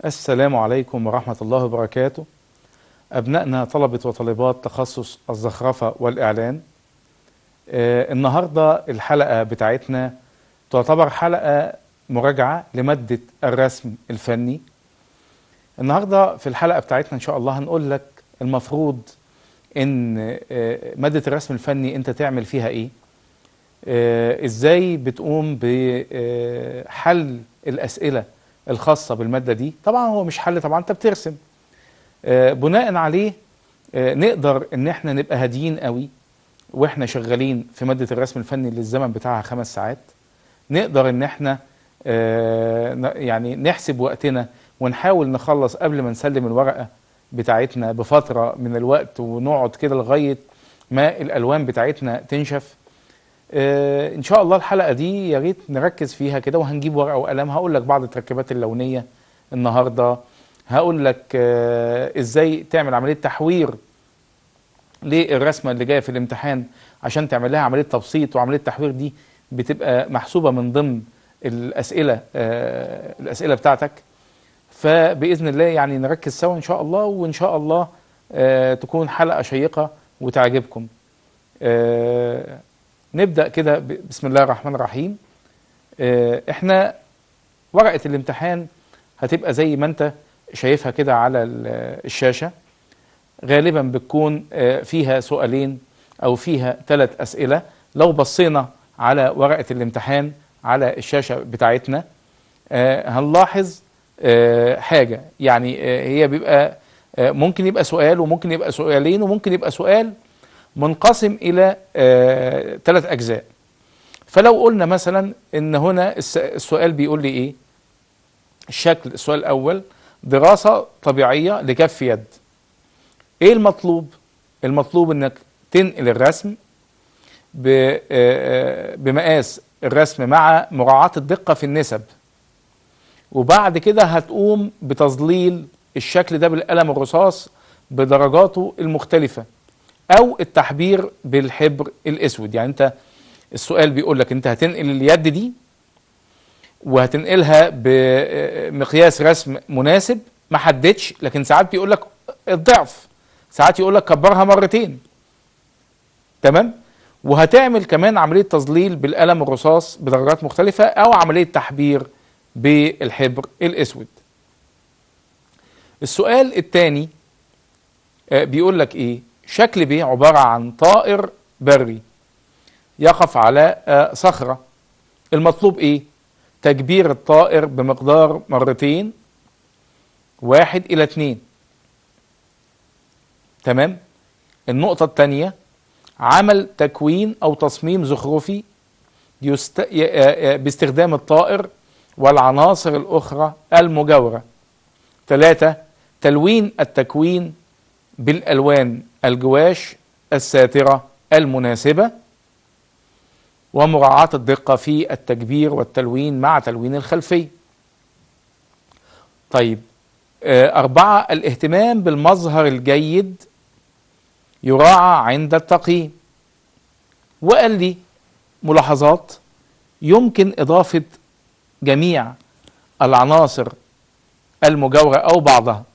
السلام عليكم ورحمة الله وبركاته أبنائنا طلبة وطالبات تخصص الزخرفة والإعلان آه النهاردة الحلقة بتاعتنا تعتبر حلقة مراجعة لمادة الرسم الفني النهاردة في الحلقة بتاعتنا إن شاء الله هنقول لك المفروض إن آه مادة الرسم الفني أنت تعمل فيها إيه آه إزاي بتقوم بحل الأسئلة الخاصة بالمادة دي طبعا هو مش حل طبعا انت بترسم آه بناء عليه آه نقدر ان احنا نبقى هاديين قوي واحنا شغالين في مادة الرسم الفني اللي الزمن بتاعها خمس ساعات نقدر ان احنا آه يعني نحسب وقتنا ونحاول نخلص قبل ما نسلم الورقة بتاعتنا بفترة من الوقت ونقعد كده لغاية ما الالوان بتاعتنا تنشف آه ان شاء الله الحلقه دي يا ريت نركز فيها كده وهنجيب ورقه وقلم هقول لك بعض التركيبات اللونيه النهارده هقول لك آه ازاي تعمل عمليه تحوير للرسمه اللي جايه في الامتحان عشان تعمل لها عمليه تبسيط وعمليه التحوير دي بتبقى محسوبه من ضمن الاسئله آه الاسئله بتاعتك فباذن الله يعني نركز سوا ان شاء الله وان شاء الله تكون حلقه شيقه وتعجبكم نبدا كده بسم الله الرحمن الرحيم احنا ورقه الامتحان هتبقى زي ما انت شايفها كده على الشاشه غالبا بتكون فيها سؤالين او فيها ثلاث اسئله لو بصينا على ورقه الامتحان على الشاشه بتاعتنا هنلاحظ حاجه يعني هي بيبقى ممكن يبقى سؤال وممكن يبقى سؤالين وممكن يبقى سؤال منقسم الى ثلاث آه اجزاء فلو قلنا مثلا ان هنا السؤال بيقول لي ايه الشكل السؤال الاول دراسه طبيعيه لكف يد ايه المطلوب المطلوب انك تنقل الرسم بمقاس الرسم مع مراعاه الدقه في النسب وبعد كده هتقوم بتظليل الشكل ده بالقلم الرصاص بدرجاته المختلفه او التحبير بالحبر الاسود يعني انت السؤال بيقول لك انت هتنقل اليد دي وهتنقلها بمقياس رسم مناسب ما حددش لكن ساعات بيقول لك الضعف ساعات يقول لك كبرها مرتين تمام وهتعمل كمان عمليه تظليل بالقلم الرصاص بدرجات مختلفه او عمليه تحبير بالحبر الاسود السؤال الثاني بيقول لك ايه شكل ب عبارة عن طائر بري يقف على صخرة المطلوب ايه تكبير الطائر بمقدار مرتين واحد الى اتنين تمام النقطة الثانية عمل تكوين او تصميم زخرفي يست... باستخدام الطائر والعناصر الاخرى المجاورة ثلاثة تلوين التكوين بالالوان الجواش الساتره المناسبه ومراعاه الدقه في التكبير والتلوين مع تلوين الخلفيه. طيب اربعه الاهتمام بالمظهر الجيد يراعى عند التقييم. وقال لي ملاحظات يمكن اضافه جميع العناصر المجاوره او بعضها.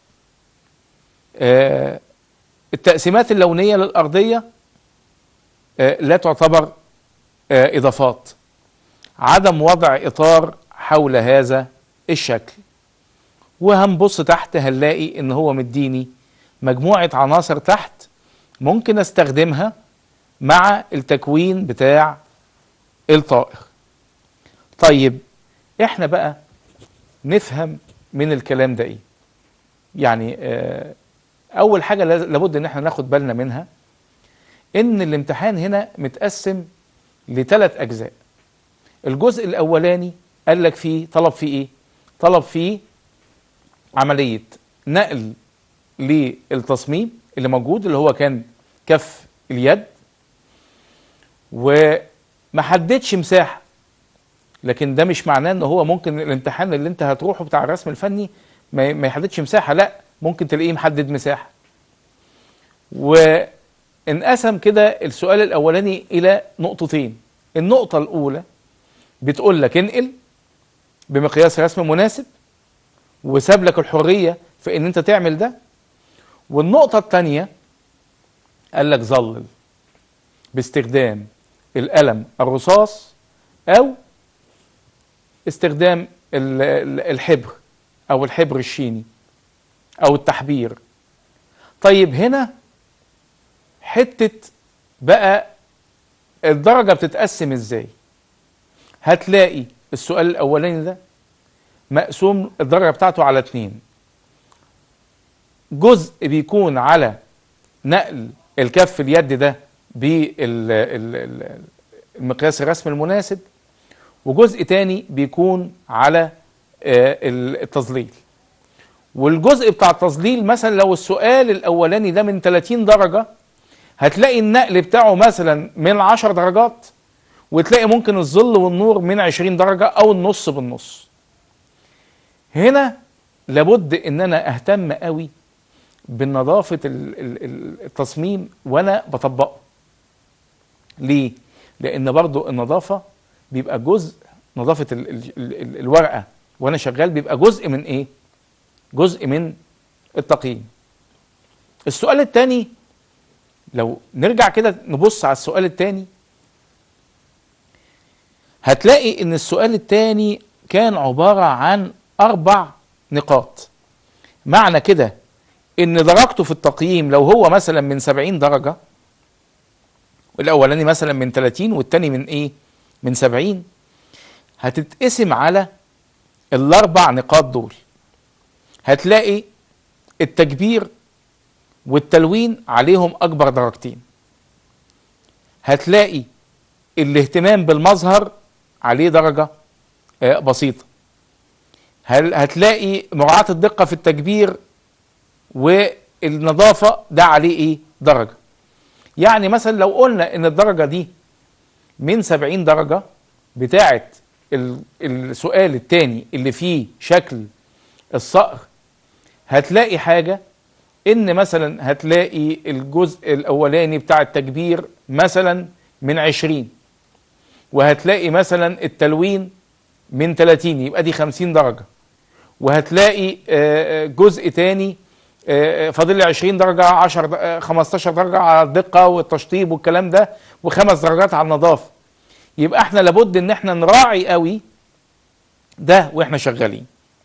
آه التقسيمات اللونية للأرضية آه لا تعتبر آه إضافات عدم وضع إطار حول هذا الشكل وهنبص تحت هنلاقي إن هو مديني مجموعة عناصر تحت ممكن استخدمها مع التكوين بتاع الطائر طيب احنا بقى نفهم من الكلام ده ايه يعني آه اول حاجه لابد ان احنا ناخد بالنا منها ان الامتحان هنا متقسم لثلاث اجزاء الجزء الاولاني قال لك فيه طلب فيه ايه طلب فيه عمليه نقل للتصميم اللي موجود اللي هو كان كف اليد وما حددش مساحه لكن ده مش معناه ان هو ممكن الامتحان اللي انت هتروحه بتاع الرسم الفني ما يحددش مساحه لا ممكن تلاقيه محدد مساحه وانقسم كده السؤال الاولاني الى نقطتين النقطه الاولى بتقول لك انقل بمقياس رسم مناسب وساب لك الحريه في ان انت تعمل ده والنقطه الثانيه قال لك ظلل باستخدام القلم الرصاص او استخدام ال- ال- الحبر او الحبر الشيني او التحبير طيب هنا حته بقى الدرجه بتتقسم ازاي هتلاقي السؤال الاولاني ده مقسوم الدرجه بتاعته على اتنين جزء بيكون على نقل الكف اليد ده بالمقياس الرسم المناسب وجزء تاني بيكون على آه، التظليل والجزء بتاع التظليل مثلا لو السؤال الاولاني ده من 30 درجه هتلاقي النقل بتاعه مثلا من 10 درجات وتلاقي ممكن الظل والنور من 20 درجه او النص بالنص هنا لابد ان انا اهتم قوي بنظافه ال- ال- ال- التصميم وانا بطبقه ليه لان برضو النظافه بيبقى جزء نظافه ال ال ال الورقه وانا شغال بيبقى جزء من ايه جزء من التقييم السؤال الثاني لو نرجع كده نبص على السؤال الثاني هتلاقي ان السؤال الثاني كان عبارة عن اربع نقاط معنى كده ان درجته في التقييم لو هو مثلا من 70 درجة الاولاني مثلا من 30 والتاني من ايه من 70 هتتقسم على الاربع نقاط دول هتلاقي التكبير والتلوين عليهم اكبر درجتين هتلاقي الاهتمام بالمظهر عليه درجة آه، بسيطة هل هتلاقي مراعاة الدقة في التكبير والنظافة ده عليه ايه درجة يعني مثلا لو قلنا ان الدرجة دي من 70 درجة بتاعة ال- السؤال التاني اللي فيه شكل الصقر هتلاقي حاجة ان مثلا هتلاقي الجزء الاولاني بتاع التكبير مثلا من 20 وهتلاقي مثلا التلوين من 30 يبقى دي 50 درجة وهتلاقي آه، آه، جزء تاني آه، آه، فاضل لي 20 درجة 10 د- آه، 15 درجة على الدقة والتشطيب والكلام ده وخمس درجات على النظافة يبقى احنا لابد ان احنا نراعي قوي ده واحنا شغالين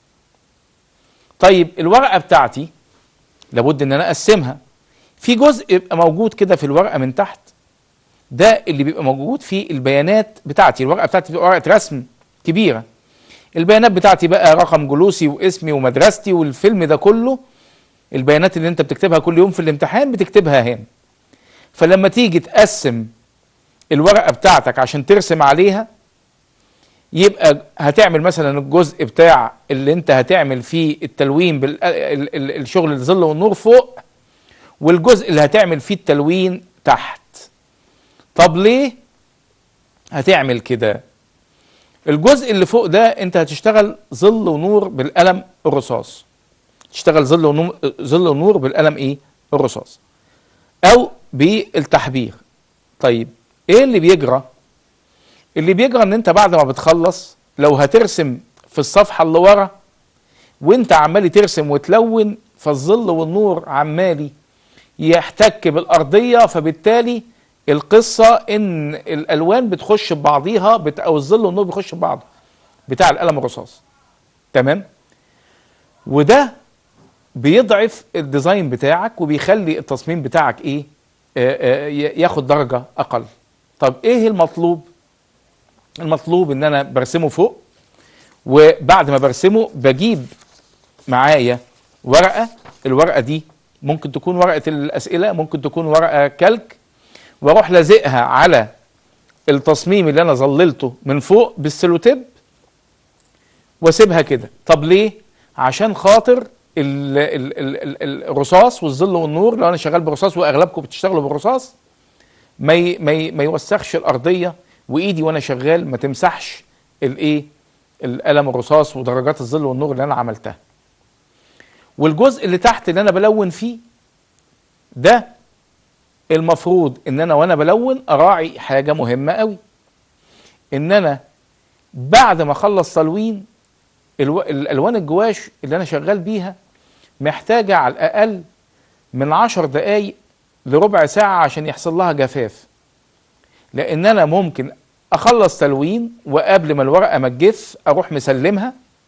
طيب الورقة بتاعتي لابد ان انا اقسمها في جزء يبقى موجود كده في الورقة من تحت ده اللي بيبقى موجود في البيانات بتاعتي الورقة بتاعتي بتبقى ورقة رسم كبيرة البيانات بتاعتي بقى رقم جلوسي واسمي ومدرستي والفيلم ده كله البيانات اللي انت بتكتبها كل يوم في الامتحان بتكتبها هنا فلما تيجي تقسم الورقة بتاعتك عشان ترسم عليها يبقى هتعمل مثلا الجزء بتاع اللي انت هتعمل فيه التلوين بالشغل الظل والنور فوق والجزء اللي هتعمل فيه التلوين تحت طب ليه هتعمل كده الجزء اللي فوق ده انت هتشتغل ظل ونور بالقلم الرصاص تشتغل ظل ونور ظل ونور بالقلم ايه الرصاص او بالتحبير طيب ايه اللي بيجرى اللي بيجرى ان انت بعد ما بتخلص لو هترسم في الصفحه اللي ورا وانت عمالي ترسم وتلون فالظل والنور عمالي يحتك بالارضيه فبالتالي القصه ان الالوان بتخش ببعضيها بت... او الظل والنور بيخش ببعض بتاع القلم الرصاص تمام وده بيضعف الديزاين بتاعك وبيخلي التصميم بتاعك ايه آه، آه، ي- ياخد درجه اقل طب ايه المطلوب المطلوب ان انا برسمه فوق وبعد ما برسمه بجيب معايا ورقه الورقه دي ممكن تكون ورقه الاسئله ممكن تكون ورقه كلك واروح لازقها على التصميم اللي انا ظللته من فوق بالسلوتيب واسيبها كده طب ليه عشان خاطر ال ال ال ال الرصاص والظل والنور لو انا شغال برصاص واغلبكم بتشتغلوا بالرصاص ما ي ما ي ما يوسخش الارضيه وايدي وانا شغال ما تمسحش الايه القلم الرصاص ودرجات الظل والنور اللي انا عملتها والجزء اللي تحت اللي انا بلون فيه ده المفروض ان انا وانا بلون اراعي حاجه مهمه قوي ان انا بعد ما اخلص تلوين الو... الالوان الجواش اللي انا شغال بيها محتاجه على الاقل من عشر دقايق لربع ساعه عشان يحصل لها جفاف لان انا ممكن اخلص تلوين وقبل ما الورقه ما تجف اروح مسلمها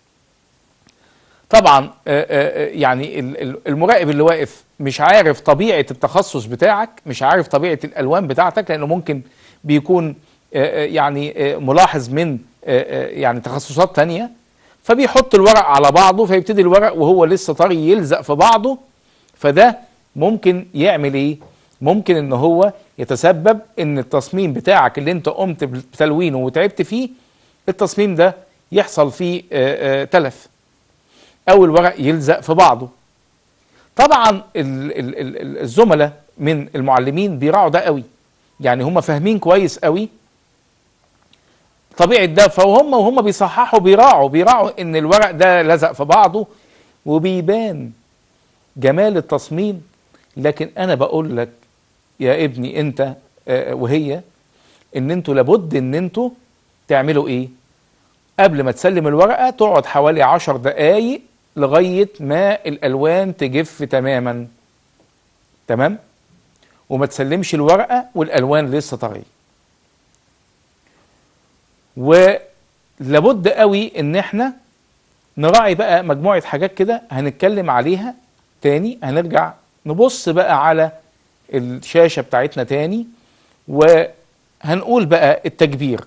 طبعا آه، آه، آه، يعني ال- ال- المراقب اللي واقف مش عارف طبيعه التخصص بتاعك مش عارف طبيعه الالوان بتاعتك لانه ممكن بيكون آه، آه، يعني آه، ملاحظ من آه، آه، يعني تخصصات تانية فبيحط الورق على بعضه فيبتدي الورق وهو لسه طري يلزق في بعضه فده ممكن يعمل ايه ممكن ان هو يتسبب ان التصميم بتاعك اللي انت قمت بتلوينه وتعبت فيه التصميم ده يحصل فيه آه، آه، تلف او الورق يلزق في بعضه طبعا ال- ال- ال- ال- الزملاء من المعلمين بيراعوا ده قوي يعني هم فاهمين كويس قوي طبيعه ده فهم وهم بيصححوا بيراعوا بيراعوا ان الورق ده لزق في بعضه وبيبان جمال التصميم لكن انا بقول لك يا ابني انت آه، وهي ان انتوا لابد ان انتوا تعملوا ايه قبل ما تسلم الورقه تقعد حوالي عشر دقايق لغايه ما الالوان تجف تماما تمام وما تسلمش الورقه والالوان لسه طريه ولابد قوي ان احنا نراعي بقى مجموعه حاجات كده هنتكلم عليها تاني هنرجع نبص بقى على الشاشه بتاعتنا تاني وهنقول بقى التكبير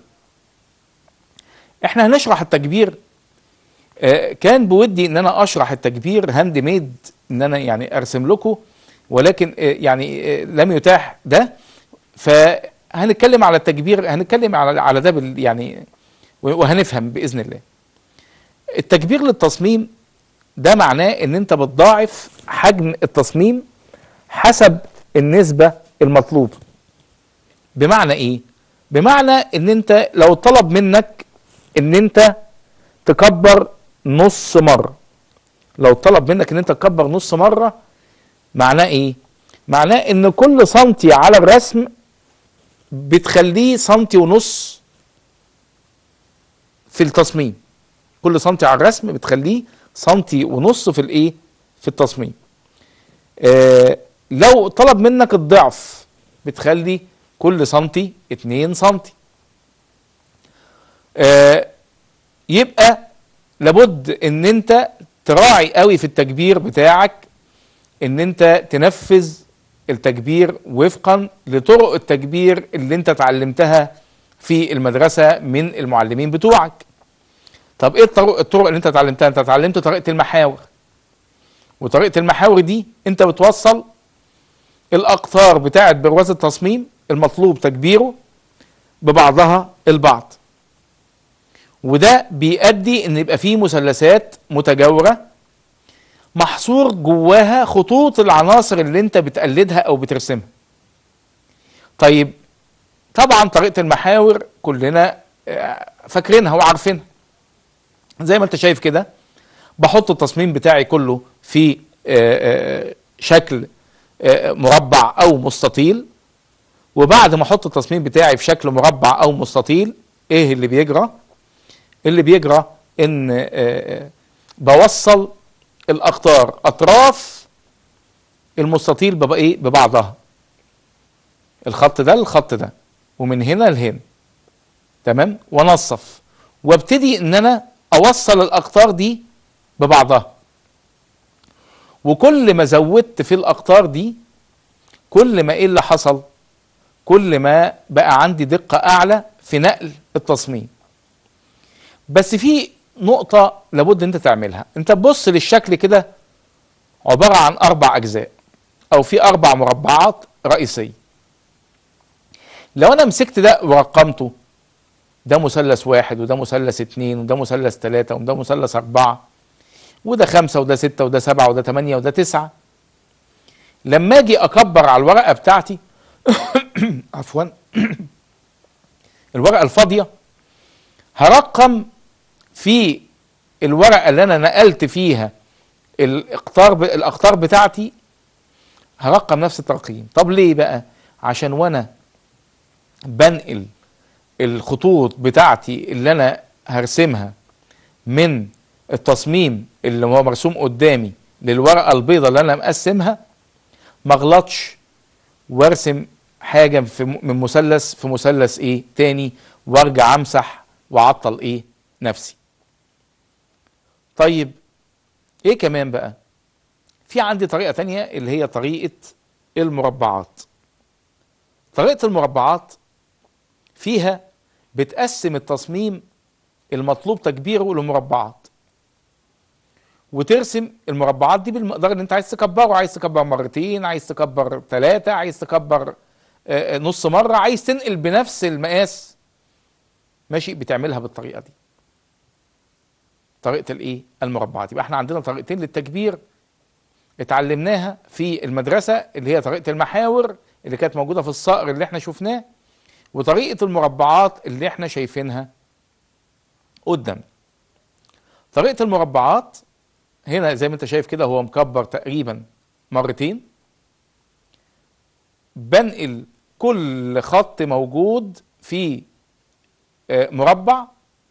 احنا هنشرح التكبير آه، كان بودي ان انا اشرح التكبير هاند ميد ان انا يعني ارسم لكم ولكن آه، يعني آه، لم يتاح ده فهنتكلم على التكبير هنتكلم على على ده بال- يعني وهنفهم باذن الله التكبير للتصميم ده معناه ان انت بتضاعف حجم التصميم حسب النسبة المطلوبة بمعنى ايه بمعنى ان انت لو طلب منك ان انت تكبر نص مرة لو طلب منك ان انت تكبر نص مرة معناه ايه معناه ان كل سنتي على الرسم بتخليه سنتي ونص في التصميم كل سنتي على الرسم بتخليه سنتي ونص في الايه في التصميم آه لو طلب منك الضعف بتخلي كل سنتي اتنين سنتي آه يبقى لابد ان انت تراعي قوي في التكبير بتاعك ان انت تنفذ التكبير وفقا لطرق التكبير اللي انت اتعلمتها في المدرسة من المعلمين بتوعك طب ايه الطرق, الطرق اللي انت اتعلمتها انت اتعلمت طريقة المحاور وطريقة المحاور دي انت بتوصل الاقطار بتاعت برواز التصميم المطلوب تكبيره ببعضها البعض وده بيؤدي ان يبقى فيه مثلثات متجاورة محصور جواها خطوط العناصر اللي انت بتقلدها او بترسمها طيب طبعا طريقة المحاور كلنا آه، فاكرينها وعارفينها زي ما انت شايف كده بحط التصميم بتاعي كله في آه، آه، شكل آه، مربع او مستطيل وبعد ما احط التصميم بتاعي في شكل مربع او مستطيل ايه اللي بيجرى اللي بيجرى ان آه، آه، بوصل الاقطار اطراف المستطيل ببقى ايه ببعضها الخط ده الخط ده ومن هنا لهنا تمام وانصف وابتدي ان انا اوصل الاقطار دي ببعضها وكل ما زودت في الاقطار دي كل ما ايه اللي حصل كل ما بقى عندي دقة اعلى في نقل التصميم بس في نقطة لابد انت تعملها انت تبص للشكل كده عبارة عن اربع اجزاء او في اربع مربعات رئيسية لو انا مسكت ده ورقمته ده مثلث واحد وده مثلث اتنين وده مثلث تلاتة وده مثلث اربعة وده خمسة وده ستة وده سبعة وده تمانية وده تسعة لما اجي اكبر على الورقة بتاعتي عفوا الورقة الفاضية هرقم في الورقة اللي انا نقلت فيها الاقطار ب... الاقطار بتاعتي هرقم نفس الترقيم طب ليه بقى عشان وانا بنقل الخطوط بتاعتي اللي انا هرسمها من التصميم اللي هو مرسوم قدامي للورقه البيضاء اللي انا مقسمها ما اغلطش وارسم حاجه في م- من مثلث في مثلث ايه تاني وارجع امسح واعطل ايه نفسي طيب ايه كمان بقى في عندي طريقه تانية اللي هي طريقه المربعات طريقه المربعات فيها بتقسم التصميم المطلوب تكبيره لمربعات وترسم المربعات دي بالمقدار اللي انت عايز تكبره عايز تكبر مرتين عايز تكبر ثلاثة عايز تكبر آه، آه، نص مرة عايز تنقل بنفس المقاس ماشي بتعملها بالطريقة دي طريقة الايه المربعات يبقى احنا عندنا طريقتين للتكبير اتعلمناها في المدرسة اللي هي طريقة المحاور اللي كانت موجودة في الصقر اللي احنا شفناه وطريقة المربعات اللي احنا شايفينها قدام طريقة المربعات هنا زي ما انت شايف كده هو مكبر تقريبا مرتين بنقل كل خط موجود في آه، مربع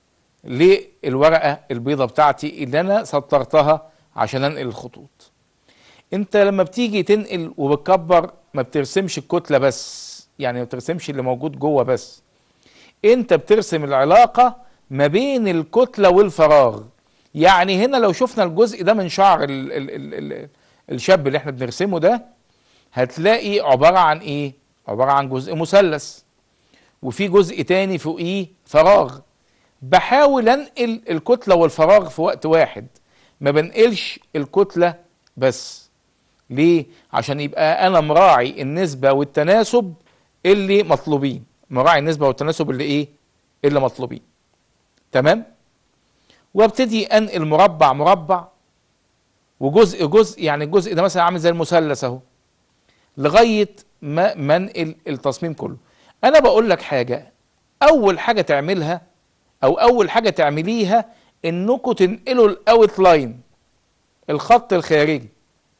للورقة البيضة بتاعتي اللي انا سطرتها عشان انقل الخطوط انت لما بتيجي تنقل وبتكبر ما بترسمش الكتلة بس يعني ما بترسمش اللي موجود جوه بس انت بترسم العلاقة ما بين الكتلة والفراغ يعني هنا لو شفنا الجزء ده من شعر ال ال ال ال الشاب اللي احنا بنرسمه ده هتلاقي عبارة عن ايه عبارة عن جزء مثلث وفي جزء تاني فوقيه فراغ بحاول انقل الكتلة والفراغ في وقت واحد ما بنقلش الكتلة بس ليه عشان يبقى انا مراعي النسبة والتناسب اللي مطلوبين مراعي النسبة والتناسب اللي ايه اللي مطلوبين تمام وابتدي انقل مربع مربع وجزء جزء يعني الجزء ده مثلا عامل زي المثلث اهو لغايه ما ما انقل التصميم كله انا بقول لك حاجه اول حاجه تعملها او اول حاجه تعمليها انكم تنقلوا الاوت لاين الخط الخارجي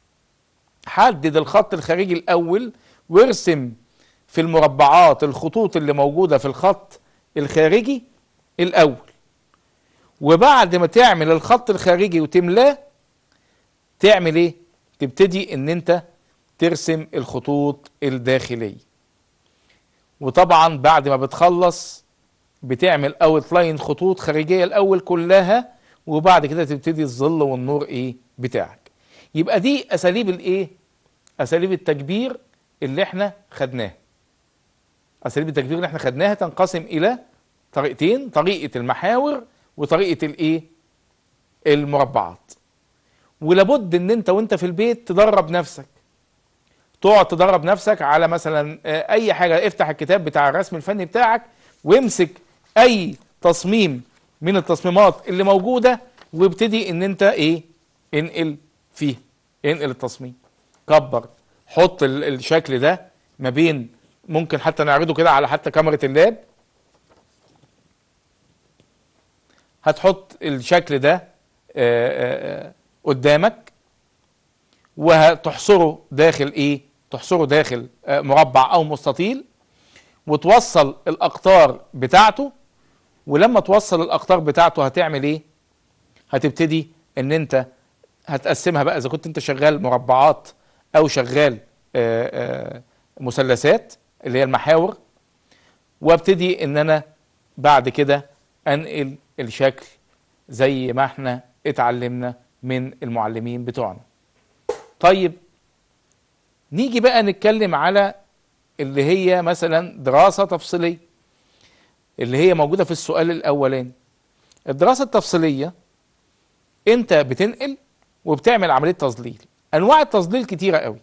حدد الخط الخارجي الاول وارسم في المربعات الخطوط اللي موجوده في الخط الخارجي الاول وبعد ما تعمل الخط الخارجي وتملاه تعمل ايه تبتدي ان انت ترسم الخطوط الداخليه وطبعا بعد ما بتخلص بتعمل اوت لاين خطوط خارجيه الاول كلها وبعد كده تبتدي الظل والنور ايه بتاعك يبقى دي اساليب الايه اساليب التكبير اللي احنا خدناها اساليب التكبير اللي احنا خدناها تنقسم الى طريقتين طريقه المحاور وطريقه الايه المربعات ولابد ان انت وانت في البيت تدرب نفسك تقعد تدرب نفسك على مثلا آه، اي حاجه افتح الكتاب بتاع الرسم الفني بتاعك وامسك اي تصميم من التصميمات اللي موجوده وابتدي ان انت ايه انقل فيه انقل التصميم كبر حط ال- الشكل ده ما بين ممكن حتى نعرضه كده على حتى كاميرا اللاب هتحط الشكل ده آه، آه، آه، قدامك وهتحصره داخل ايه تحصره داخل آه، مربع او مستطيل وتوصل الاقطار بتاعته ولما توصل الاقطار بتاعته هتعمل ايه هتبتدي ان انت هتقسمها بقى اذا كنت انت شغال مربعات او شغال آه، آه، مثلثات اللي هي المحاور وابتدي ان انا بعد كده انقل الشكل زي ما احنا اتعلمنا من المعلمين بتوعنا طيب نيجي بقى نتكلم على اللي هي مثلا دراسة تفصيلية اللي هي موجودة في السؤال الأولاني الدراسة التفصيلية انت بتنقل وبتعمل عملية تظليل انواع التظليل كتيرة قوي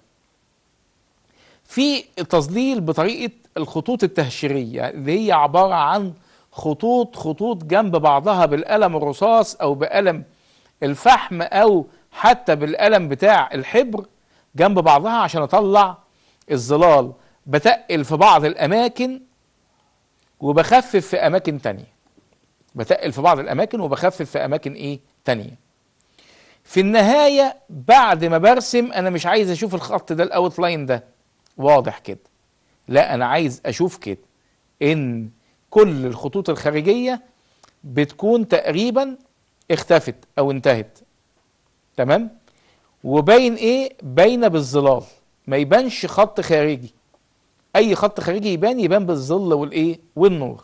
في التظليل بطريقة الخطوط التهشيرية اللي هي عبارة عن خطوط خطوط جنب بعضها بالقلم الرصاص او بقلم الفحم او حتى بالقلم بتاع الحبر جنب بعضها عشان اطلع الظلال بتقل في بعض الاماكن وبخفف في اماكن تانية بتقل في بعض الاماكن وبخفف في اماكن ايه تانية في النهاية بعد ما برسم انا مش عايز اشوف الخط ده الاوت لاين ده واضح كده لا انا عايز اشوف كده ان كل الخطوط الخارجية بتكون تقريبا اختفت او انتهت تمام وباين ايه باينه بالظلال ما يبانش خط خارجي اي خط خارجي يبان يبان بالظل والايه والنور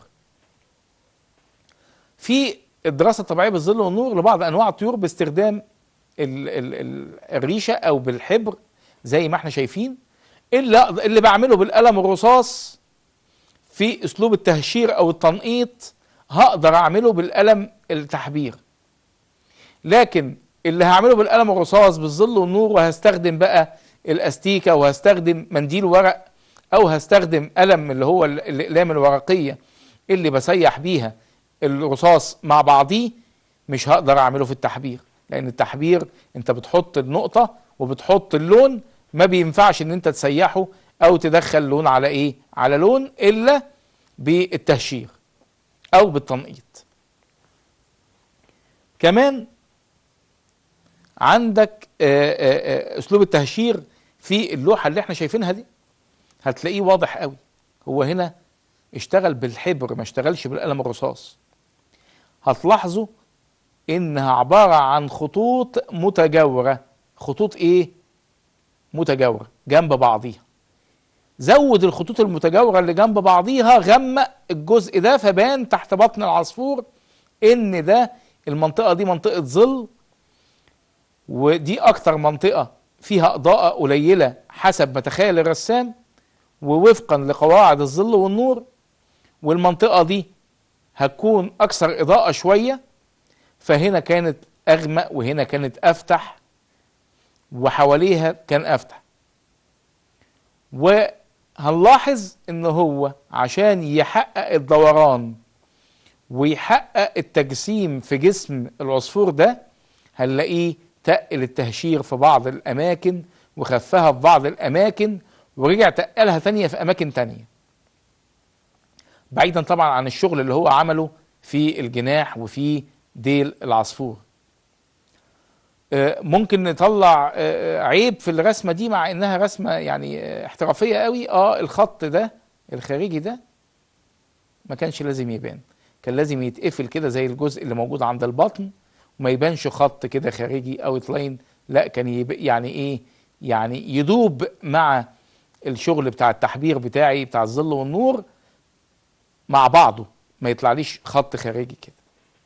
في الدراسه الطبيعيه بالظل والنور لبعض انواع الطيور باستخدام ال ال ال الريشه او بالحبر زي ما احنا شايفين اللي اللي بعمله بالقلم الرصاص في اسلوب التهشير او التنقيط هقدر اعمله بالقلم التحبير لكن اللي هعمله بالقلم الرصاص بالظل والنور وهستخدم بقى الاستيكه وهستخدم منديل ورق او هستخدم قلم اللي هو الاقلام الورقيه اللي بسيح بيها الرصاص مع بعضيه مش هقدر اعمله في التحبير لان التحبير انت بتحط النقطه وبتحط اللون ما بينفعش ان انت تسيحه او تدخل لون على ايه على لون الا بالتهشير او بالتنقيط كمان عندك آآ آآ اسلوب التهشير في اللوحه اللي احنا شايفينها دي هتلاقيه واضح قوي هو هنا اشتغل بالحبر ما اشتغلش بالقلم الرصاص هتلاحظوا انها عباره عن خطوط متجاوره خطوط ايه متجاوره جنب بعضيها زود الخطوط المتجاوره اللي جنب بعضيها غمق الجزء ده فبان تحت بطن العصفور ان ده المنطقه دي منطقه ظل ودي اكتر منطقه فيها اضاءه قليله حسب ما تخيل الرسام ووفقا لقواعد الظل والنور والمنطقه دي هتكون اكثر اضاءه شويه فهنا كانت اغمق وهنا كانت افتح وحواليها كان افتح وهنلاحظ ان هو عشان يحقق الدوران ويحقق التجسيم في جسم العصفور ده هنلاقيه تقل التهشير في بعض الاماكن وخفها في بعض الاماكن ورجع تقلها تانية في اماكن تانية بعيدا طبعا عن الشغل اللي هو عمله في الجناح وفي ديل العصفور ممكن نطلع عيب في الرسمه دي مع انها رسمه يعني احترافيه قوي اه الخط ده الخارجي ده ما كانش لازم يبان كان لازم يتقفل كده زي الجزء اللي موجود عند البطن وما يبانش خط كده خارجي او لاين لا كان يب... يعني ايه يعني يدوب مع الشغل بتاع التحبير بتاعي بتاع الظل والنور مع بعضه ما يطلعليش خط خارجي كده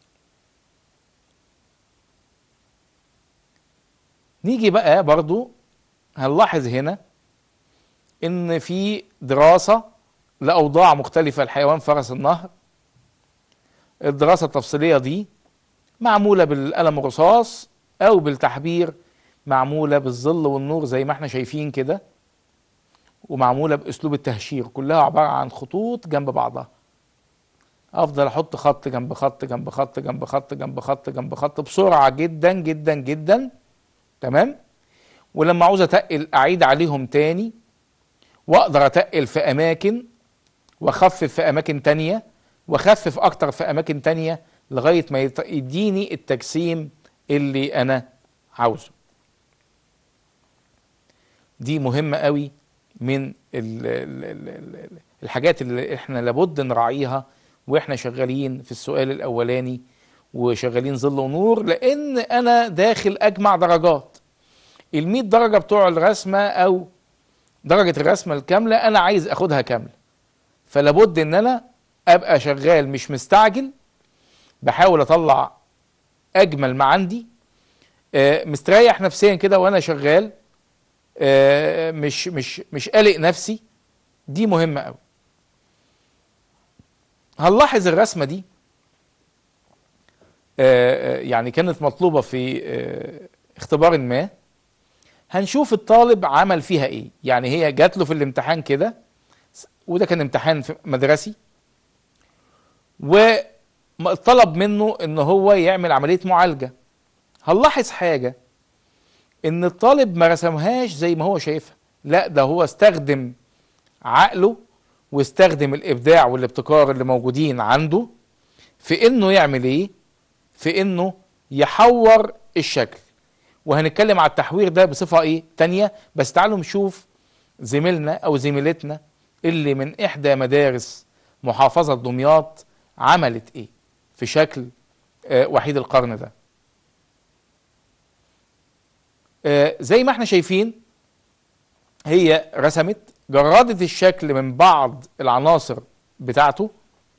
نيجي بقى برضو هنلاحظ هنا ان في دراسة لأوضاع مختلفة لحيوان فرس النهر الدراسة التفصيلية دي معمولة بالقلم الرصاص أو بالتحبير معمولة بالظل والنور زي ما احنا شايفين كده ومعمولة بأسلوب التهشير كلها عبارة عن خطوط جنب بعضها أفضل أحط خط جنب خط جنب خط جنب خط جنب خط جنب خط بسرعة جدا جدا جدا تمام ولما عاوز أتقل أعيد عليهم تاني وأقدر أتقل في أماكن وأخفف في أماكن تانية وأخفف أكتر في أماكن تانية لغاية ما يديني التجسيم اللي أنا عاوزه دي مهمة قوي من ال ال ال الحاجات اللي احنا لابد نراعيها واحنا شغالين في السؤال الاولاني وشغالين ظل ونور لان انا داخل اجمع درجات ال درجة بتوع الرسمة او درجة الرسمة الكاملة انا عايز اخدها كاملة فلابد ان انا ابقى شغال مش مستعجل بحاول اطلع اجمل ما عندي آه مستريح نفسيا كده وانا شغال آه مش مش مش قلق نفسي دي مهمه قوي هنلاحظ الرسمه دي آه يعني كانت مطلوبه في اختبار ما هنشوف الطالب عمل فيها ايه يعني هي جات له في الامتحان كده وده كان امتحان مدرسي و طلب منه ان هو يعمل عمليه معالجه هنلاحظ حاجه ان الطالب ما رسمهاش زي ما هو شايفها لا ده هو استخدم عقله واستخدم الابداع والابتكار اللي موجودين عنده في انه يعمل ايه في انه يحور الشكل وهنتكلم على التحوير ده بصفه ايه تانية بس تعالوا نشوف زميلنا او زميلتنا اللي من احدى مدارس محافظه دمياط عملت ايه في شكل آه وحيد القرن ده آه زي ما احنا شايفين هي رسمت جردت الشكل من بعض العناصر بتاعته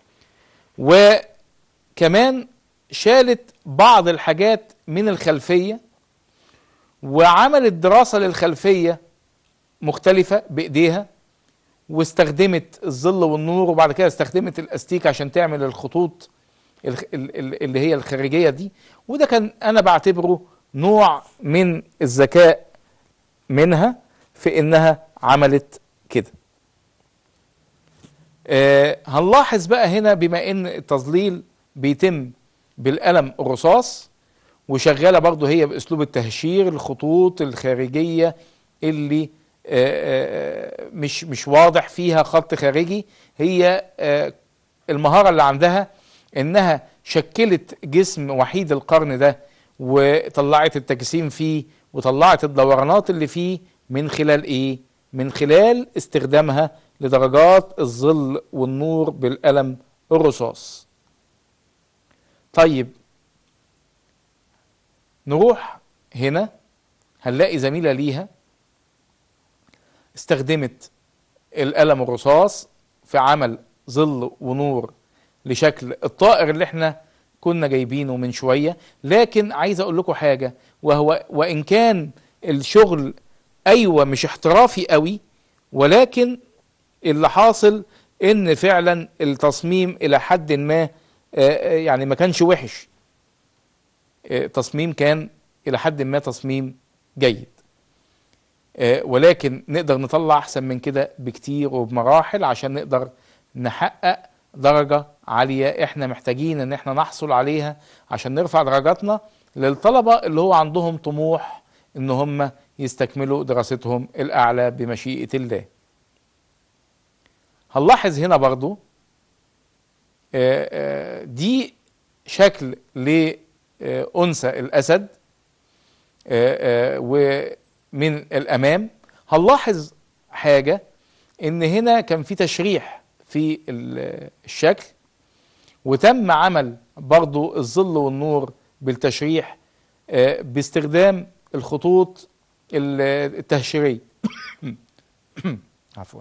وكمان شالت بعض الحاجات من الخلفية وعملت دراسة للخلفية مختلفة بإيديها واستخدمت الظل والنور وبعد كده استخدمت الاستيك عشان تعمل الخطوط اللي هي الخارجية دي وده كان أنا بعتبره نوع من الذكاء منها في إنها عملت كده آه هنلاحظ بقى هنا بما ان التظليل بيتم بالقلم الرصاص وشغاله برضو هي باسلوب التهشير الخطوط الخارجيه اللي آه آه مش مش واضح فيها خط خارجي هي آه المهاره اللي عندها انها شكلت جسم وحيد القرن ده وطلعت التجسيم فيه وطلعت الدورانات اللي فيه من خلال ايه من خلال استخدامها لدرجات الظل والنور بالقلم الرصاص طيب نروح هنا هنلاقي زميلة ليها استخدمت القلم الرصاص في عمل ظل ونور لشكل الطائر اللي احنا كنا جايبينه من شوية لكن عايز اقول لكم حاجة وهو وان كان الشغل ايوه مش احترافي قوي ولكن اللي حاصل ان فعلا التصميم الى حد ما يعني ما كانش وحش تصميم كان الى حد ما تصميم جيد ولكن نقدر نطلع احسن من كده بكتير وبمراحل عشان نقدر نحقق درجة عالية احنا محتاجين ان احنا نحصل عليها عشان نرفع درجاتنا للطلبة اللي هو عندهم طموح ان هم يستكملوا دراستهم الاعلى بمشيئة الله هنلاحظ هنا برضو دي شكل لأنثى الأسد ومن الأمام هنلاحظ حاجة إن هنا كان في تشريح في الشكل وتم عمل برضو الظل والنور بالتشريح باستخدام الخطوط التهشيرية عفوا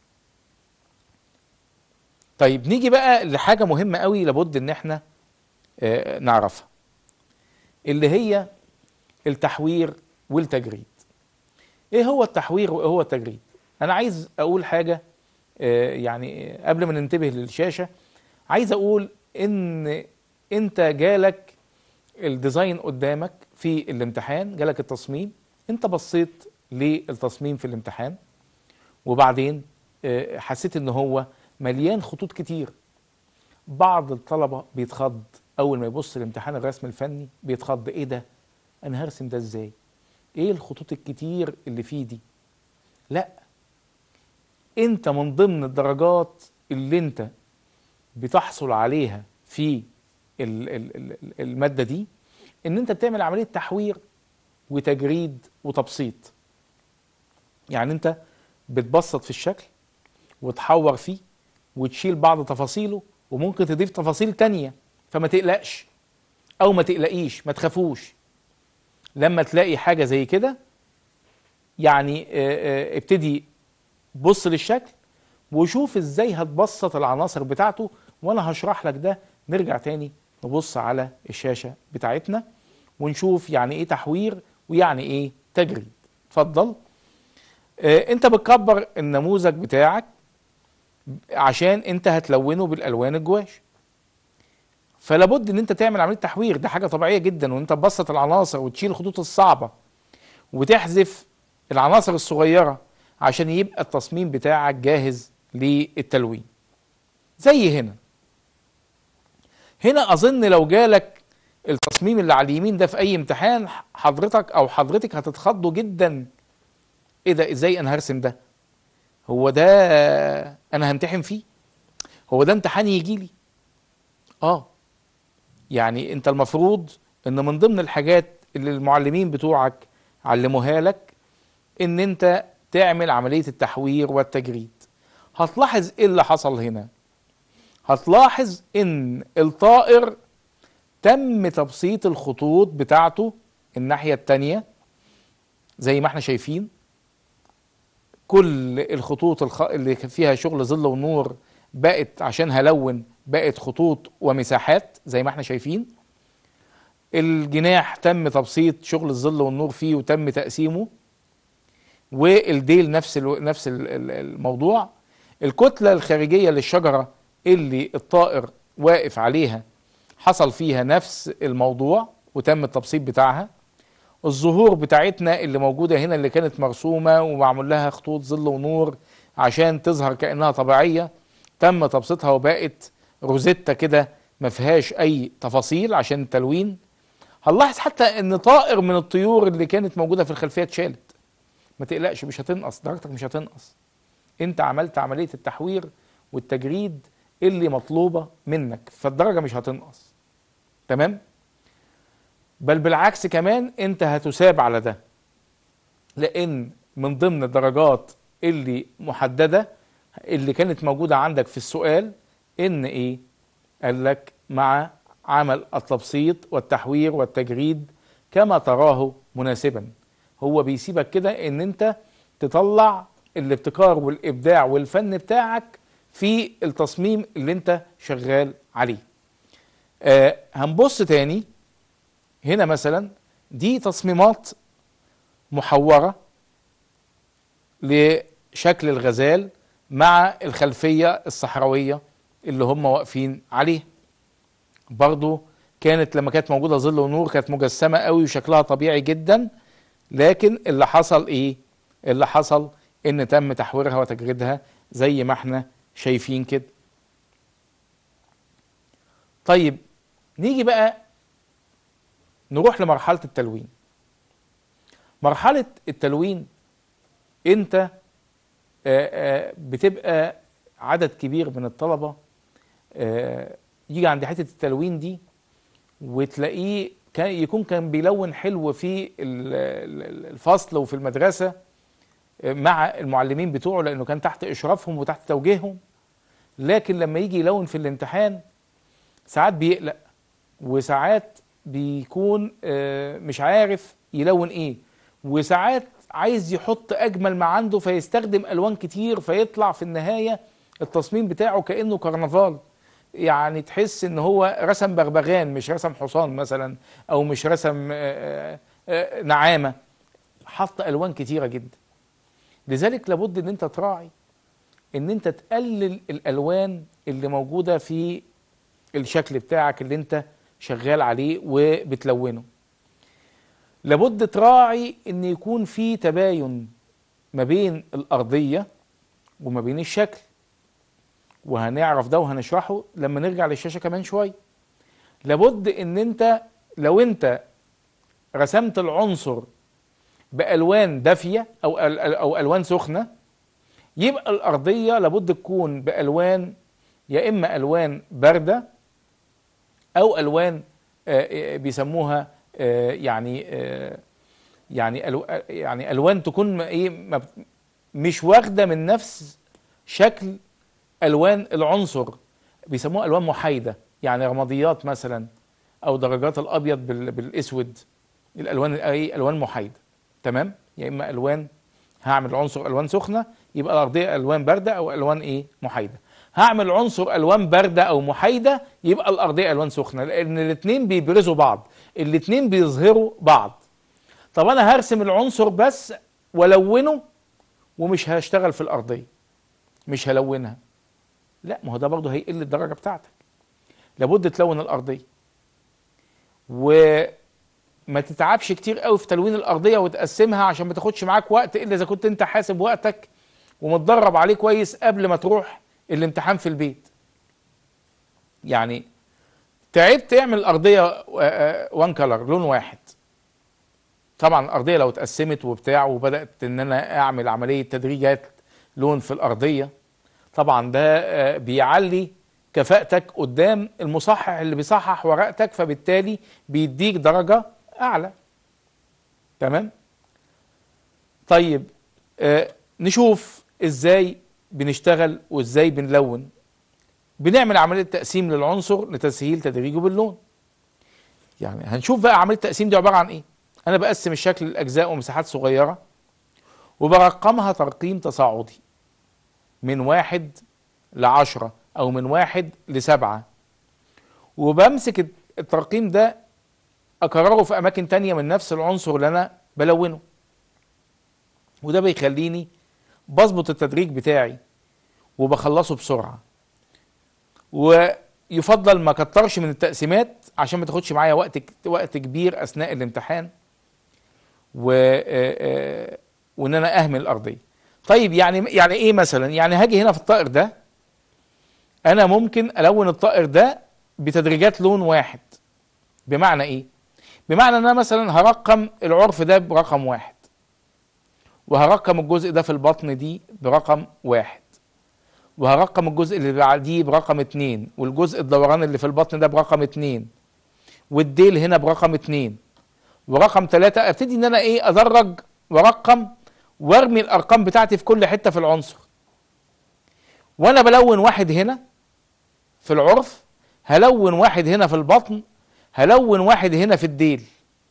طيب نيجي بقى لحاجة مهمة قوي لابد ان احنا آه نعرفها اللي هي التحوير والتجريد ايه هو التحوير وايه هو التجريد انا عايز اقول حاجة آه يعني قبل ما ننتبه للشاشة عايز اقول ان انت جالك الديزاين قدامك في الامتحان جالك التصميم انت بصيت للتصميم في الامتحان وبعدين آه حسيت ان هو مليان خطوط كتير بعض الطلبة بيتخض أول ما يبص الامتحان الرسم الفني بيتخض إيه ده؟ أنا هرسم ده إزاي؟ إيه الخطوط الكتير اللي فيه دي؟ لا أنت من ضمن الدرجات اللي أنت بتحصل عليها في المادة دي إن أنت بتعمل عملية تحوير وتجريد وتبسيط يعني أنت بتبسط في الشكل وتحور فيه وتشيل بعض تفاصيله وممكن تضيف تفاصيل تانية فما تقلقش او ما تقلقيش ما تخافوش لما تلاقي حاجة زي كده يعني اه اه ابتدي بص للشكل وشوف ازاي هتبسط العناصر بتاعته وانا هشرح لك ده نرجع تاني نبص على الشاشة بتاعتنا ونشوف يعني ايه تحوير ويعني ايه تجريد اتفضل اه انت بتكبر النموذج بتاعك عشان انت هتلونه بالالوان الجواش فلا بد ان انت تعمل عمليه تحوير ده حاجه طبيعيه جدا وانت تبسط العناصر وتشيل الخطوط الصعبه وتحذف العناصر الصغيره عشان يبقى التصميم بتاعك جاهز للتلوين زي هنا هنا اظن لو جالك التصميم اللي على اليمين ده في اي امتحان حضرتك او حضرتك هتتخضوا جدا ايه ده ازاي انا هرسم ده هو ده انا همتحن فيه هو ده امتحان يجي لي اه يعني انت المفروض ان من ضمن الحاجات اللي المعلمين بتوعك علموها لك ان انت تعمل عملية التحوير والتجريد هتلاحظ ايه اللي حصل هنا هتلاحظ ان الطائر تم تبسيط الخطوط بتاعته الناحية التانية زي ما احنا شايفين كل الخطوط الخ... اللي فيها شغل ظل ونور بقت عشان هلون بقت خطوط ومساحات زي ما احنا شايفين الجناح تم تبسيط شغل الظل والنور فيه وتم تقسيمه والديل نفس الو... نفس الموضوع الكتلة الخارجية للشجرة اللي الطائر واقف عليها حصل فيها نفس الموضوع وتم التبسيط بتاعها الظهور بتاعتنا اللي موجودة هنا اللي كانت مرسومة ومعمول لها خطوط ظل ونور عشان تظهر كأنها طبيعية تم تبسيطها وبقت روزيتا كده ما فيهاش أي تفاصيل عشان التلوين هنلاحظ حتى ان طائر من الطيور اللي كانت موجودة في الخلفية اتشالت ما تقلقش مش هتنقص درجتك مش هتنقص انت عملت عملية التحوير والتجريد اللي مطلوبة منك فالدرجة مش هتنقص تمام بل بالعكس كمان انت هتساب على ده لان من ضمن الدرجات اللي محددة اللي كانت موجودة عندك في السؤال ان ايه قال لك مع عمل التبسيط والتحوير والتجريد كما تراه مناسبا هو بيسيبك كده ان انت تطلع الابتكار والابداع والفن بتاعك في التصميم اللي انت شغال عليه آه هنبص تاني هنا مثلا دي تصميمات محورة لشكل الغزال مع الخلفية الصحراوية اللي هم واقفين عليه برضو كانت لما كانت موجودة ظل ونور كانت مجسمة قوي وشكلها طبيعي جدا لكن اللي حصل ايه اللي حصل ان تم تحويرها وتجريدها زي ما احنا شايفين كده طيب نيجي بقى نروح لمرحلة التلوين مرحلة التلوين انت آآ آآ بتبقى عدد كبير من الطلبة يجي عند حتة التلوين دي وتلاقيه كان يكون كان بيلون حلو في الفصل وفي المدرسة مع المعلمين بتوعه لأنه كان تحت إشرافهم وتحت توجيههم لكن لما يجي يلون في الامتحان ساعات بيقلق وساعات بيكون مش عارف يلون ايه وساعات عايز يحط اجمل ما عنده فيستخدم الوان كتير فيطلع في النهايه التصميم بتاعه كانه كرنفال يعني تحس ان هو رسم بغبغان مش رسم حصان مثلا او مش رسم نعامه حط الوان كتيره جدا لذلك لابد ان انت تراعي ان انت تقلل الالوان اللي موجوده في الشكل بتاعك اللي انت شغال عليه وبتلونه لابد تراعي ان يكون في تباين ما بين الارضيه وما بين الشكل وهنعرف ده وهنشرحه لما نرجع للشاشه كمان شويه لابد ان انت لو انت رسمت العنصر بالوان دافيه او او الوان سخنه يبقى الارضيه لابد تكون بالوان يا اما الوان بارده او الوان بيسموها يعني يعني يعني الوان تكون ايه مش واخده من نفس شكل الوان العنصر بيسموها الوان محايده يعني رماديات مثلا او درجات الابيض بالاسود الالوان ايه الوان محايده تمام يا اما الوان هعمل عنصر الوان سخنه يبقى الارضيه الوان بارده او الوان ايه محايده هعمل عنصر الوان بارده او محايده يبقى الارضيه الوان سخنه لان الاثنين بيبرزوا بعض الاثنين بيظهروا بعض طب انا هرسم العنصر بس والونه ومش هشتغل في الارضيه مش هلونها لا ما هو ده برضه هيقل الدرجه بتاعتك لابد تلون الارضيه وما تتعبش كتير قوي في تلوين الارضيه وتقسمها عشان ما تاخدش معاك وقت الا اذا كنت انت حاسب وقتك ومتدرب عليه كويس قبل ما تروح الامتحان في البيت يعني تعبت تعمل الارضيه وان كلر لون واحد طبعا الارضيه لو اتقسمت وبتاع وبدات ان انا اعمل عمليه تدريجات لون في الارضيه طبعا ده بيعلي كفاءتك قدام المصحح اللي بيصحح ورقتك فبالتالي بيديك درجه اعلى تمام طيب آه نشوف ازاي بنشتغل وازاي بنلون بنعمل عمليه تقسيم للعنصر لتسهيل تدريجه باللون يعني هنشوف بقى عمليه التقسيم دي عباره عن ايه انا بقسم الشكل لاجزاء ومساحات صغيره وبرقمها ترقيم تصاعدي من واحد لعشرة او من واحد لسبعة وبمسك الترقيم ده اكرره في اماكن تانية من نفس العنصر اللي انا بلونه وده بيخليني بظبط التدريج بتاعي وبخلصه بسرعة ويفضل ما كترش من التقسيمات عشان ما تاخدش معايا وقت وقت كبير اثناء الامتحان و وان انا اهمل الارضيه طيب يعني يعني ايه مثلا يعني هاجي هنا في الطائر ده انا ممكن الون الطائر ده بتدريجات لون واحد بمعنى ايه بمعنى ان انا مثلا هرقم العرف ده برقم واحد وهرقم الجزء ده في البطن دي برقم واحد وهرقم الجزء اللي بعديه برقم اتنين والجزء الدوران اللي في البطن ده برقم اتنين والديل هنا برقم اتنين ورقم ثلاثة ابتدي ان انا ايه ادرج وارقم وارمي الارقام بتاعتي في كل حتة في العنصر وانا بلون واحد هنا في العرف هلون واحد هنا في البطن هلون واحد هنا في الديل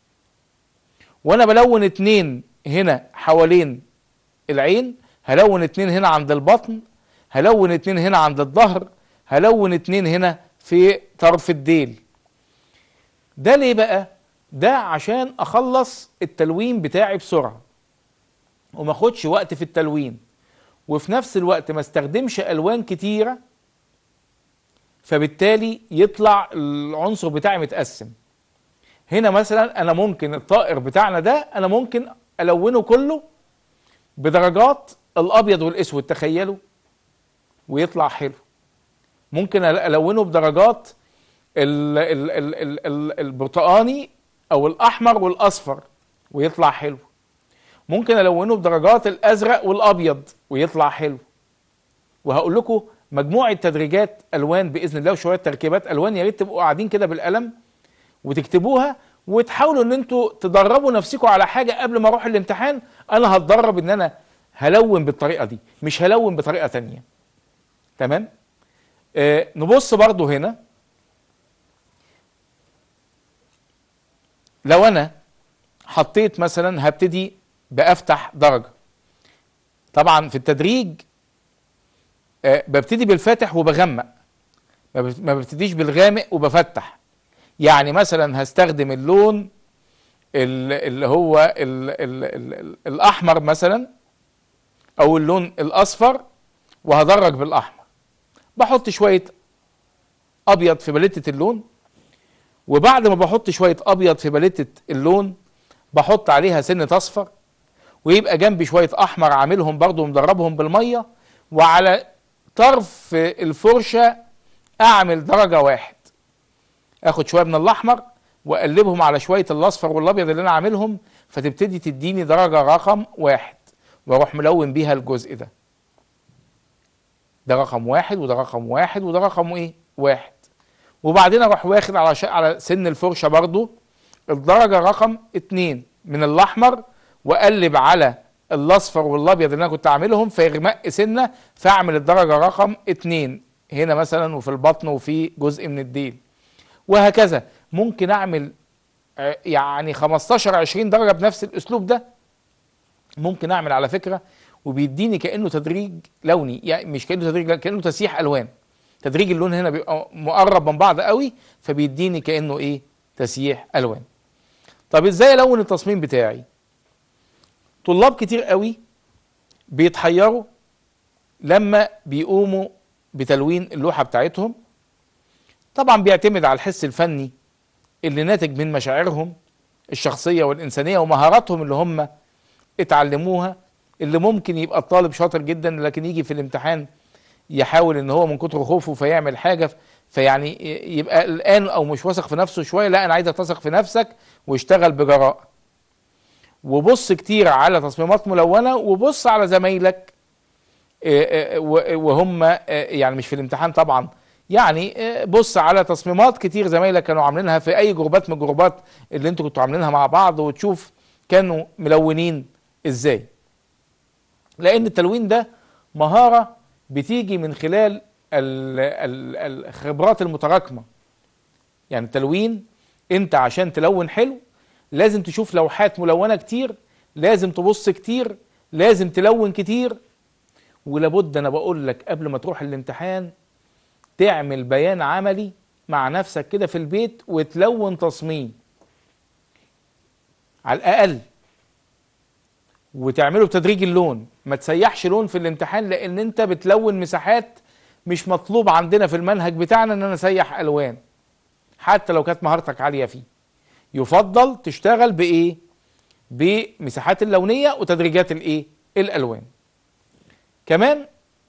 وانا بلون اتنين هنا حوالين العين هلون اتنين هنا عند البطن هلون اتنين هنا عند الظهر هلون اتنين هنا في طرف الديل ده ليه بقى ده عشان اخلص التلوين بتاعي بسرعه وما اخدش وقت في التلوين وفي نفس الوقت ما استخدمش الوان كتيره فبالتالي يطلع العنصر بتاعي متقسم هنا مثلا انا ممكن الطائر بتاعنا ده انا ممكن الونه كله بدرجات الابيض والاسود تخيلوا ويطلع حلو ممكن الونه بدرجات ال ال ال ال ال البرتقاني او الاحمر والاصفر ويطلع حلو ممكن الونه بدرجات الازرق والابيض ويطلع حلو وهقول لكم مجموعه تدريجات الوان باذن الله وشويه تركيبات الوان يا ريت تبقوا قاعدين كده بالقلم وتكتبوها وتحاولوا ان انتوا تدربوا نفسكم على حاجه قبل ما اروح الامتحان انا هتدرب ان انا هلون بالطريقه دي مش هلون بطريقه تانية تمام آه نبص برضو هنا لو انا حطيت مثلا هبتدي بافتح درجه طبعا في التدريج آه ببتدي بالفاتح وبغمق ما ببتديش بالغامق وبفتح يعني مثلا هستخدم اللون اللي هو ال ال ال الاحمر مثلا او اللون الاصفر وهدرج بالاحمر بحط شويه ابيض في باليتة اللون وبعد ما بحط شويه ابيض في باليتة اللون بحط عليها سنه اصفر ويبقى جنبي شويه احمر عاملهم برضو مدربهم بالميه وعلى طرف الفرشه اعمل درجه واحد اخد شويه من الاحمر واقلبهم على شويه الاصفر والابيض اللي انا عاملهم فتبتدي تديني درجه رقم واحد واروح ملون بيها الجزء ده ده رقم واحد وده رقم واحد وده رقم ايه واحد وبعدين اروح واخد على ش... على سن الفرشه برضو الدرجه رقم اتنين من الاحمر واقلب على الاصفر والابيض اللي انا كنت عاملهم فيغمق سنه فاعمل الدرجه رقم اتنين هنا مثلا وفي البطن وفي جزء من الديل وهكذا ممكن اعمل يعني 15 20 درجه بنفس الاسلوب ده ممكن اعمل على فكره وبيديني كانه تدريج لوني يعني مش كانه تدريج كانه تسيح الوان تدريج اللون هنا بيبقى مقرب من بعض قوي فبيديني كانه ايه تسييح الوان طب ازاي الون التصميم بتاعي طلاب كتير قوي بيتحيروا لما بيقوموا بتلوين اللوحه بتاعتهم طبعا بيعتمد على الحس الفني اللي ناتج من مشاعرهم الشخصيه والانسانيه ومهاراتهم اللي هم اتعلموها اللي ممكن يبقى الطالب شاطر جدا لكن يجي في الامتحان يحاول ان هو من كتر خوفه فيعمل حاجه فيعني يبقى قلقان او مش واثق في نفسه شويه لا انا عايزك تثق في نفسك واشتغل بجراءه وبص كتير على تصميمات ملونه وبص على زمايلك وهم يعني مش في الامتحان طبعا يعني بص على تصميمات كتير زمايلك كانوا عاملينها في اي جروبات من الجروبات اللي انتوا كنتوا عاملينها مع بعض وتشوف كانوا ملونين ازاي لان التلوين ده مهارة بتيجي من خلال الخبرات المتراكمة يعني التلوين انت عشان تلون حلو لازم تشوف لوحات ملونه كتير لازم تبص كتير لازم تلون كتير ولابد انا بقول لك قبل ما تروح الامتحان تعمل بيان عملي مع نفسك كده في البيت وتلون تصميم على الاقل وتعمله بتدريج اللون ما تسيحش لون في الامتحان لان انت بتلون مساحات مش مطلوب عندنا في المنهج بتاعنا ان انا اسيح الوان حتى لو كانت مهارتك عاليه فيه يفضل تشتغل بايه بمساحات اللونيه وتدريجات الايه الالوان كمان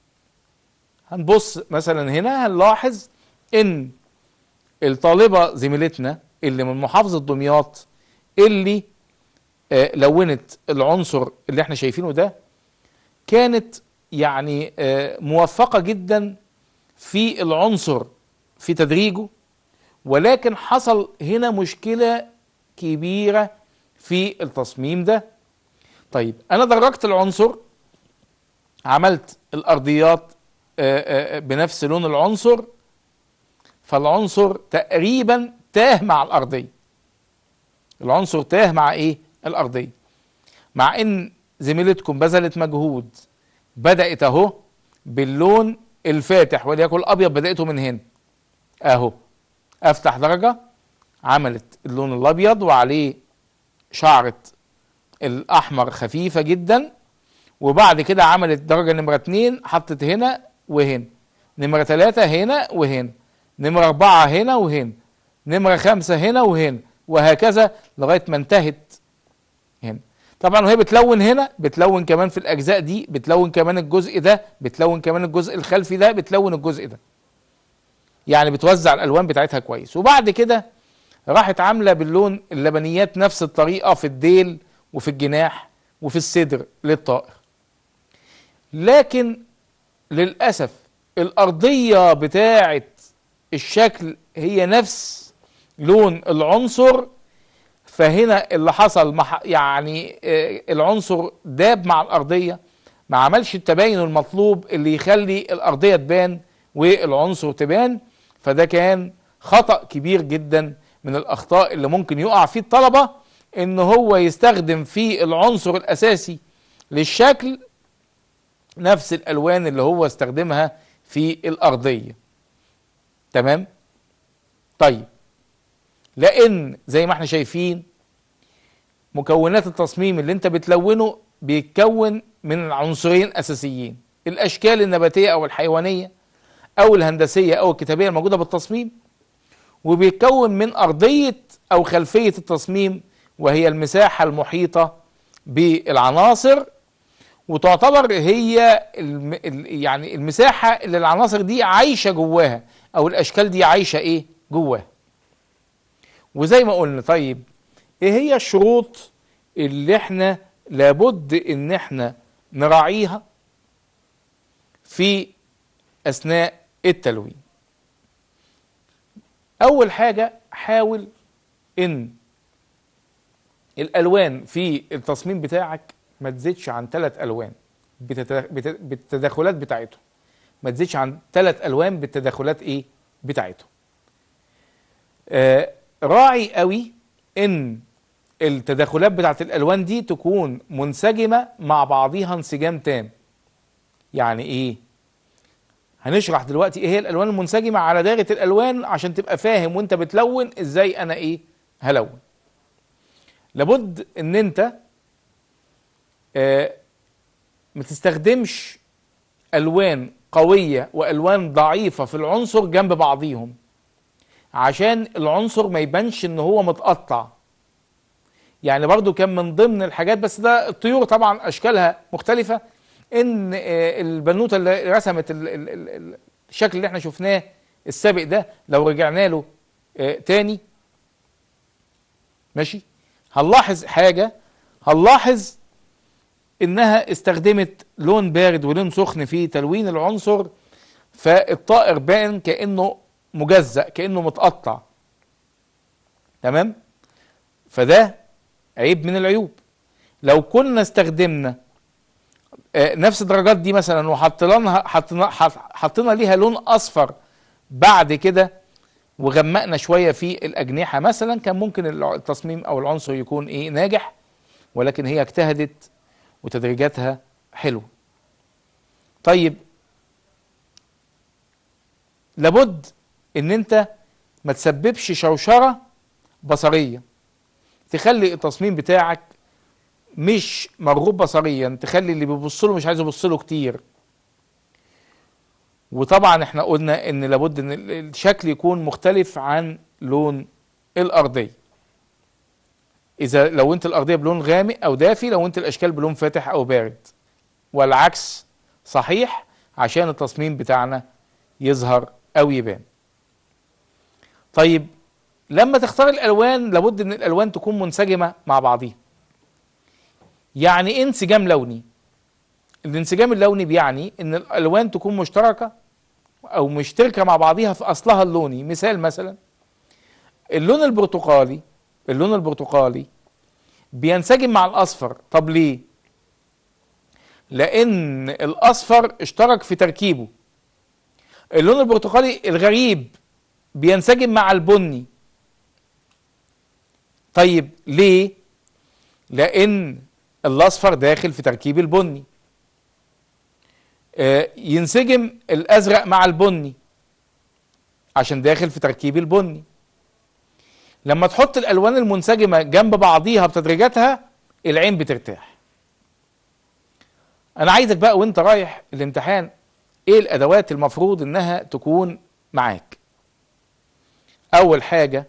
هنبص مثلا هنا هنلاحظ ان الطالبه زميلتنا اللي من محافظه دمياط اللي آه لونت العنصر اللي احنا شايفينه ده كانت يعني آه موفقه جدا في العنصر في تدريجه ولكن حصل هنا مشكله كبيره في التصميم ده طيب انا درجت العنصر عملت الارضيات بنفس لون العنصر فالعنصر تقريبا تاه مع الارضيه العنصر تاه مع ايه الارضيه مع ان زميلتكم بذلت مجهود بدات اهو باللون الفاتح وليكن الابيض بداته من هنا اهو افتح درجه عملت اللون الابيض وعليه شعره الاحمر خفيفه جدا وبعد كده عملت درجه نمره اتنين حطت هنا وهنا نمره تلاته هنا وهنا نمره اربعه هنا وهنا نمره خمسه هنا وهنا وهكذا لغايه ما انتهت هنا طبعا وهي بتلون هنا بتلون كمان في الاجزاء دي بتلون كمان الجزء ده بتلون كمان الجزء الخلفي ده بتلون الجزء ده يعني بتوزع الالوان بتاعتها كويس وبعد كده راحت عامله باللون اللبنيات نفس الطريقه في الديل وفي الجناح وفي الصدر للطائر لكن للاسف الارضيه بتاعه الشكل هي نفس لون العنصر فهنا اللي حصل مح يعني العنصر داب مع الارضيه ما عملش التباين المطلوب اللي يخلي الارضيه تبان والعنصر تبان فده كان خطا كبير جدا من الاخطاء اللي ممكن يقع فيه الطلبه ان هو يستخدم في العنصر الاساسي للشكل نفس الالوان اللي هو استخدمها في الارضيه تمام طيب لان زي ما احنا شايفين مكونات التصميم اللي انت بتلونه بيتكون من عنصرين اساسيين الاشكال النباتيه او الحيوانيه او الهندسيه او الكتابيه الموجوده بالتصميم وبيتكون من ارضيه او خلفيه التصميم وهي المساحه المحيطه بالعناصر وتعتبر هي الم... يعني المساحه اللي العناصر دي عايشه جواها او الاشكال دي عايشه ايه جواها وزي ما قلنا طيب ايه هي الشروط اللي احنا لابد ان احنا نراعيها في اثناء التلوين اول حاجه حاول ان الالوان في التصميم بتاعك ما تزيدش عن ثلاث الوان بالتداخلات بتاعتهم ما تزيدش عن ثلاث الوان بالتداخلات ايه بتاعتهم آه راعي قوي ان التداخلات بتاعت الالوان دي تكون منسجمه مع بعضيها انسجام تام يعني ايه هنشرح دلوقتي ايه هي الالوان المنسجمه على دائره الالوان عشان تبقى فاهم وانت بتلون ازاي انا ايه هلون لابد ان انت آه ما تستخدمش الوان قويه والوان ضعيفه في العنصر جنب بعضيهم عشان العنصر ما يبانش ان هو متقطع يعني برضو كان من ضمن الحاجات بس ده الطيور طبعا اشكالها مختلفه ان البنوته اللي رسمت الشكل اللي احنا شفناه السابق ده لو رجعنا له تاني ماشي هنلاحظ حاجه هنلاحظ انها استخدمت لون بارد ولون سخن في تلوين العنصر فالطائر بان كانه مجزأ كانه متقطع تمام فده عيب من العيوب لو كنا استخدمنا نفس الدرجات دي مثلا وحطينا حطينا حطينا ليها لون اصفر بعد كده وغمقنا شويه في الاجنحه مثلا كان ممكن الع- التصميم او العنصر يكون ايه ناجح ولكن هي اجتهدت وتدريجاتها حلوه طيب لابد ان انت ما تسببش شوشره بصريه تخلي التصميم بتاعك مش مرغوب بصريا تخلي اللي بيبص له مش عايز يبص له كتير وطبعا احنا قلنا ان لابد ان ال- الشكل يكون مختلف عن لون الارضيه اذا لو انت الارضيه بلون غامق او دافي لو انت الاشكال بلون فاتح او بارد والعكس صحيح عشان التصميم بتاعنا يظهر او يبان طيب لما تختار الالوان لابد ان الالوان تكون منسجمه مع بعضيها يعني ايه انسجام لوني الانسجام اللوني بيعني ان الالوان تكون مشتركه او مشتركه مع بعضيها في اصلها اللوني مثال مثلا اللون البرتقالي اللون البرتقالي بينسجم مع الاصفر طب ليه لان الاصفر اشترك في تركيبه اللون البرتقالي الغريب بينسجم مع البني طيب ليه لان الاصفر داخل في تركيب البني آه، ينسجم الازرق مع البني عشان داخل في تركيب البني لما تحط الالوان المنسجمه جنب بعضيها بتدريجاتها العين بترتاح انا عايزك بقى وانت رايح الامتحان ايه الادوات المفروض انها تكون معاك اول حاجه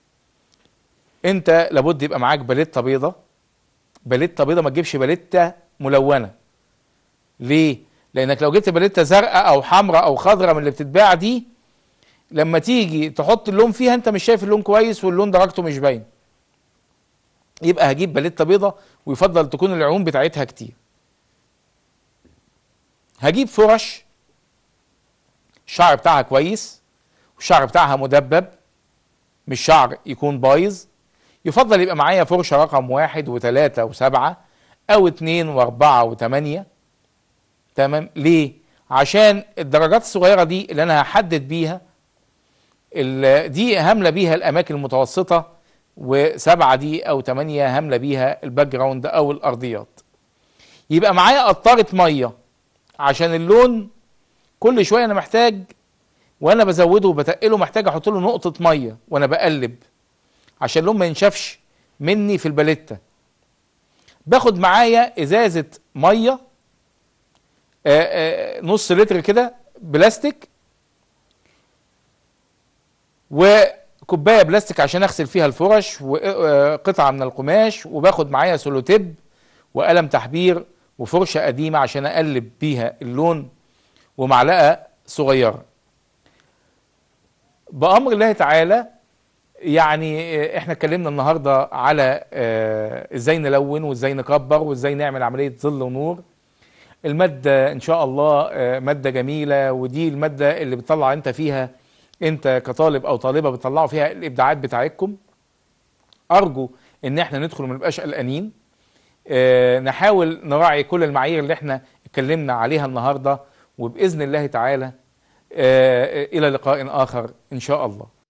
انت لابد يبقى معاك باليته بيضه باليته بيضه ما تجيبش باليته ملونه ليه لانك لو جبت باليته زرقاء او حمراء او خضراء من اللي بتتباع دي لما تيجي تحط اللون فيها انت مش شايف اللون كويس واللون درجته مش باين يبقى هجيب باليته بيضه ويفضل تكون العيون بتاعتها كتير هجيب فرش الشعر بتاعها كويس والشعر بتاعها مدبب مش شعر يكون بايظ يفضل يبقى معايا فرشة رقم واحد وثلاثة وسبعة أو اتنين وأربعة وتمانية تمام ليه؟ عشان الدرجات الصغيرة دي اللي أنا هحدد بيها ال- دي هملة بيها الأماكن المتوسطة وسبعة دي أو تمانية هملة بيها الباك جراوند أو الأرضيات يبقى معايا قطارة مية عشان اللون كل شوية أنا محتاج وأنا بزوده وبتقله محتاج أحط له نقطة مية وأنا بقلب عشان اللون ما ينشفش مني في الباليتة باخد معايا ازازة مية آه، آه، نص لتر كده بلاستيك وكوباية بلاستيك عشان اغسل فيها الفرش وقطعة من القماش وباخد معايا سولوتيب وقلم تحبير وفرشة قديمة عشان اقلب بيها اللون ومعلقة صغيرة بأمر الله تعالى يعني آه، احنا اتكلمنا النهارده على آه، ازاي نلون وازاي نكبر وازاي نعمل عمليه ظل ونور الماده ان شاء الله آه، ماده جميله ودي الماده اللي بتطلع انت فيها انت كطالب او طالبه بتطلعوا فيها الابداعات بتاعتكم ارجو ان احنا ندخل وما نبقاش قلقانين آه، نحاول نراعي كل المعايير اللي احنا اتكلمنا عليها النهارده وباذن الله تعالى آه، الى لقاء اخر ان شاء الله